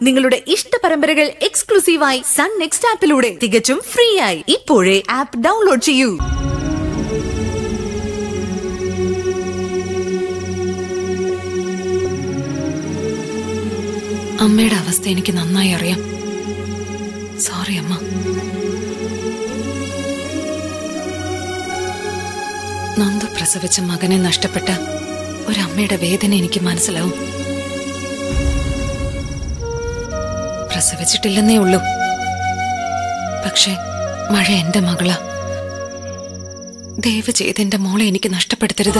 നിങ്ങളുടെ ഇഷ്ട പരമ്പരകൾ എക്സ്ക്ലൂസീവായി സൺ നെക്സ്റ്റ് ആപ്പിലൂടെ തികച്ചും ഫ്രീ ആയി ഇപ്പോഴേ ആപ്പ് ഡൗൺലോഡ് ചെയ്യൂ അമ്മയുടെ അവസ്ഥ എനിക്ക് നന്നായി അറിയാം സോറി അമ്മ നൊന്ത് പ്രസവിച്ച മകനെ നഷ്ടപ്പെട്ട ഒരമ്മയുടെ വേദന എനിക്ക് മനസ്സിലാവും പ്രസവിച്ചിട്ടില്ലെന്നേ ഉള്ളൂ പക്ഷേ മഴ എന്റെ മകളാ ദയവ് ചെയ്ത് എന്റെ മോളെ എനിക്ക് നഷ്ടപ്പെടുത്തരുത്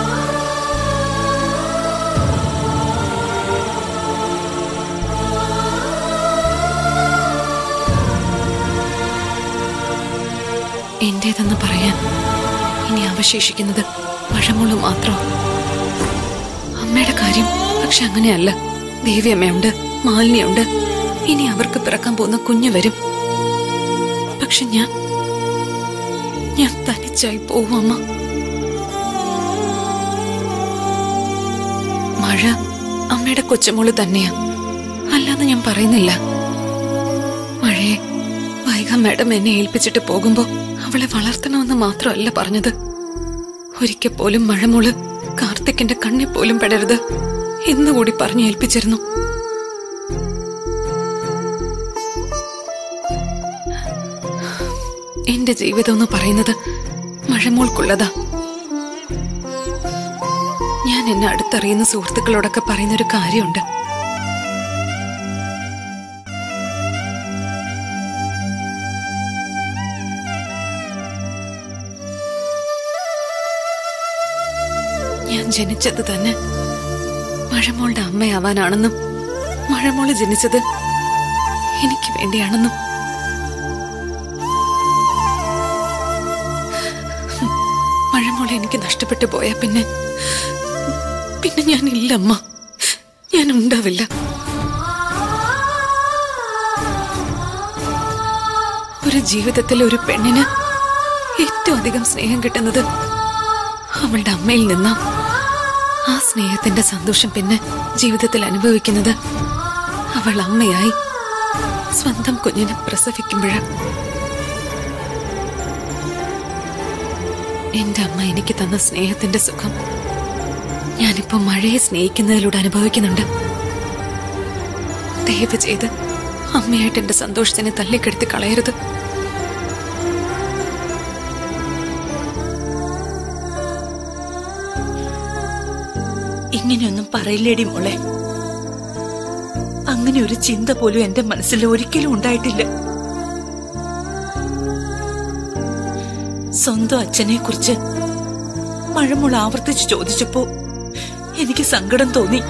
എന്റേതെന്ന് പറയാൻ ഇനി അവശേഷിക്കുന്നത് മഴമുള്ളു മാത്രം അമ്മയുടെ കാര്യം പക്ഷെ അങ്ങനെയല്ല ദേവിയമ്മയുണ്ട് മാലിന്യുണ്ട് ഇനി അവർക്ക് പിറക്കാൻ പോകുന്ന കുഞ്ഞ് വരും പക്ഷെ ഞാൻ ഞാൻ തനിച്ചായി പോവും അമ്മ മഴ അമ്മയുടെ കൊച്ചുമോള് തന്നെയാ അല്ലാന്ന് ഞാൻ പറയുന്നില്ല മഴയെ വൈക മാഡം എന്നെ ഏൽപ്പിച്ചിട്ട് പോകുമ്പോ അവളെ വളർത്തണമെന്ന് മാത്രമല്ല പറഞ്ഞത് ഒരിക്കൽ പോലും മഴമോള് കാർത്തിക്കിന്റെ കണ്ണിൽ പോലും പെടരുത് എന്നുകൂടി പറഞ്ഞു ഏൽപ്പിച്ചിരുന്നു എന്റെ ജീവിതം എന്ന് പറയുന്നത് മഴമോൾക്കുള്ളതാ ഞാൻ എന്നെ അടുത്തറിയുന്ന സുഹൃത്തുക്കളോടൊക്കെ പറയുന്നൊരു കാര്യമുണ്ട് ഞാൻ ജനിച്ചത് തന്നെ മഴമോളുടെ അമ്മയാവാനാണെന്നും മഴമോള് ജനിച്ചത് എനിക്ക് വേണ്ടിയാണെന്നും മഴമോളെ എനിക്ക് നഷ്ടപ്പെട്ടു പോയാ പിന്നെ പിന്നെ ഞാൻ ഇല്ല അമ്മ ഞാൻ ഉണ്ടാവില്ല ഒരു ജീവിതത്തിൽ ഒരു പെണ്ണിന് ഏറ്റവും അധികം സ്നേഹം കിട്ടുന്നത് അവളുടെ അമ്മയിൽ നിന്നാ ആ സ്നേഹത്തിന്റെ സന്തോഷം പിന്നെ ജീവിതത്തിൽ അനുഭവിക്കുന്നത് അവൾ അമ്മയായി സ്വന്തം കുഞ്ഞിനെ പ്രസവിക്കുമ്പോഴാ എന്റെ അമ്മ എനിക്ക് തന്ന സ്നേഹത്തിന്റെ സുഖം ഞാനിപ്പോ മഴയെ സ്നേഹിക്കുന്നതിലൂടെ അനുഭവിക്കുന്നുണ്ട് ദയവ് ചെയ്ത് അമ്മയായിട്ട് എന്റെ സന്തോഷത്തിനെ തല്ലിക്കെടുത്തി കളയരുത് ഇങ്ങനെയൊന്നും പറയില്ലേടി മോളെ അങ്ങനെ ഒരു ചിന്ത പോലും എന്റെ മനസ്സിൽ ഒരിക്കലും ഉണ്ടായിട്ടില്ല സ്വന്തം അച്ഛനെ കുറിച്ച് മഴമുള്ള ആവർത്തിച്ച് ചോദിച്ചപ്പോ എനിക്ക് സങ്കടം തോന്നി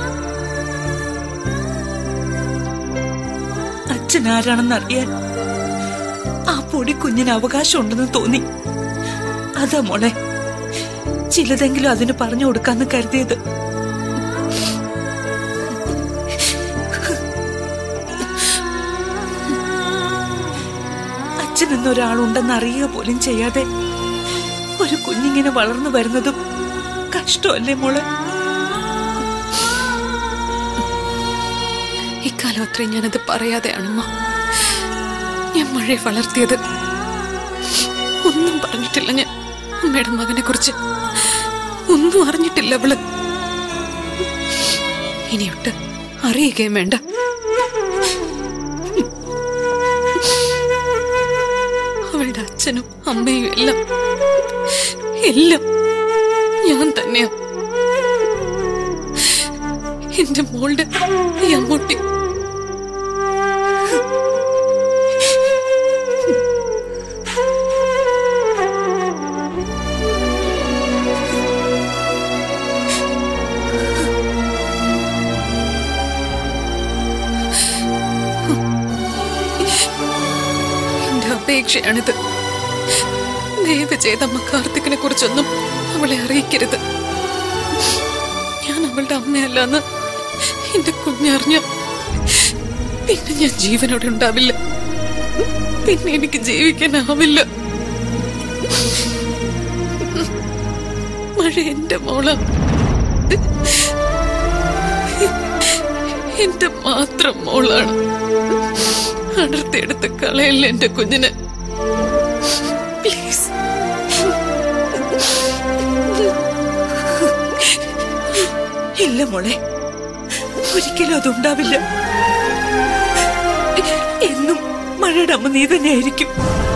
അച്ഛൻ ആരാണെന്ന് അറിയാൻ ആ പൊടി കുഞ്ഞിന് അവകാശമുണ്ടെന്ന് തോന്നി അതാ മോളെ ചിലതെങ്കിലും അതിന് പറഞ്ഞു കൊടുക്കാന്ന് കരുതിയത് അച്ഛൻ എന്നൊരാളുണ്ടെന്ന് അറിയുക പോലും ചെയ്യാതെ ഒരു കുഞ്ഞിങ്ങനെ വളർന്നു വരുന്നതും കഷ്ടമല്ലേ മോളെ ഇക്കാലം അത്രയും ഞാനത് പറയാതെയാണമ്മ ഞാൻ മഴയെ വളർത്തിയത് ഒന്നും പറഞ്ഞിട്ടില്ല ഞാൻ അമ്മയുടെ മകനെ കുറിച്ച് ഒന്നും അറിഞ്ഞിട്ടില്ല അവള് ഇനിയൊട്ട് അറിയുകയും വേണ്ട അവളുടെ അച്ഛനും അമ്മയും എല്ലാം എല്ലാം ഞാൻ തന്നെയാ എന്റെ മോളുടെ ഈ അമ്മൂട്ടി എന്റെ അപേക്ഷയാണിത് ദയവ് ചെയ്ത് അമ്മ കാർത്തിക്കിനെ കുറിച്ചൊന്നും അവളെ അറിയിക്കരുത് ഞാൻ അവളുടെ അമ്മയല്ലെന്ന് എന്റെ കുഞ്ഞറിഞ്ഞ പിന്നെ ഞാൻ ജീവനോടെ ഉണ്ടാവില്ല പിന്നെ എനിക്ക് ജീവിക്കാനാവില്ല മഴ എന്റെ മോള എന്റെ മാത്രം മോളാണ് അടർത്തിയെടുത്ത് കളയല്ല എന്റെ കുഞ്ഞിനെ പ്ലീസ് ഇല്ല മോളെ ഒരിക്കലും അതുണ്ടാവില്ല എന്നും മഴയുടെ അമ്മ നീ തന്നെയായിരിക്കും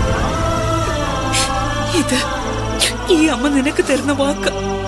ഇത് ഈ അമ്മ നിനക്ക് തരുന്ന വാക്ക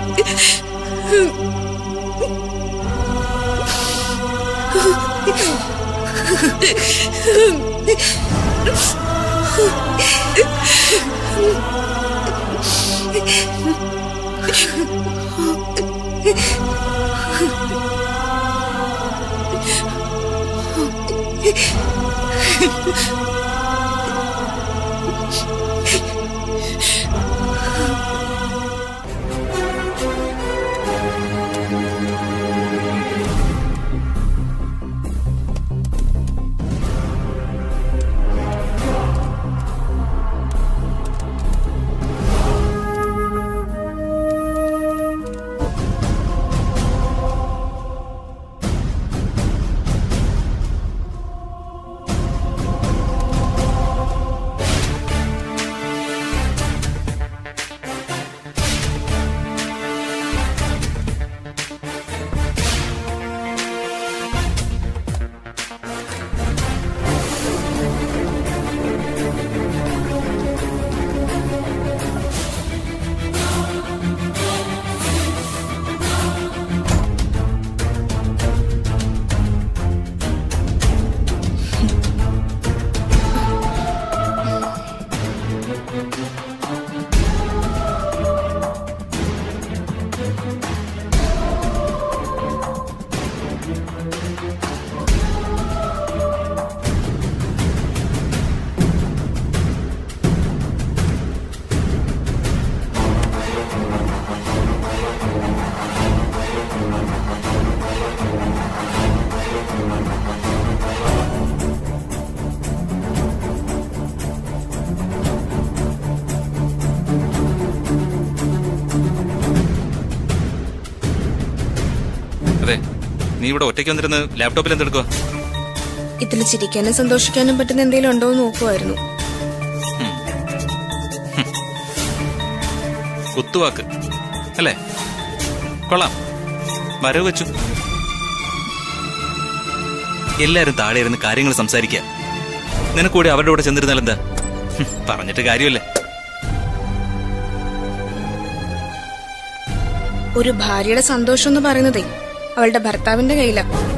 അതെ നീ ഇവിടെ ഒറ്റയ്ക്ക് വന്നിരുന്ന് ലാപ്ടോപ്പിൽ എന്തെടുക്കുക ഇതിൽ ചിരിക്കാനും സന്തോഷിക്കാനും പറ്റുന്ന എന്തെങ്കിലും ഉണ്ടോ എന്ന് നോക്കുമായിരുന്നു കുത്തുവാക്ക് അല്ലേ കൊള്ളാം വരവ് വെച്ചു എല്ലാരും താഴെ ഇരുന്ന് കാര്യങ്ങൾ സംസാരിക്കുക നിനക്ക് കൂടി അവരുടെ കൂടെ ചെന്നിരുന്നാൽ എന്താ ഹും, പറഞ്ഞിട്ട് കാര്യമല്ലേ ഒരു ഭാര്യയുടെ സന്തോഷം എന്ന് പറയുന്നതേ അവളുടെ ഭർത്താവിന്റെ കയ്യിലാ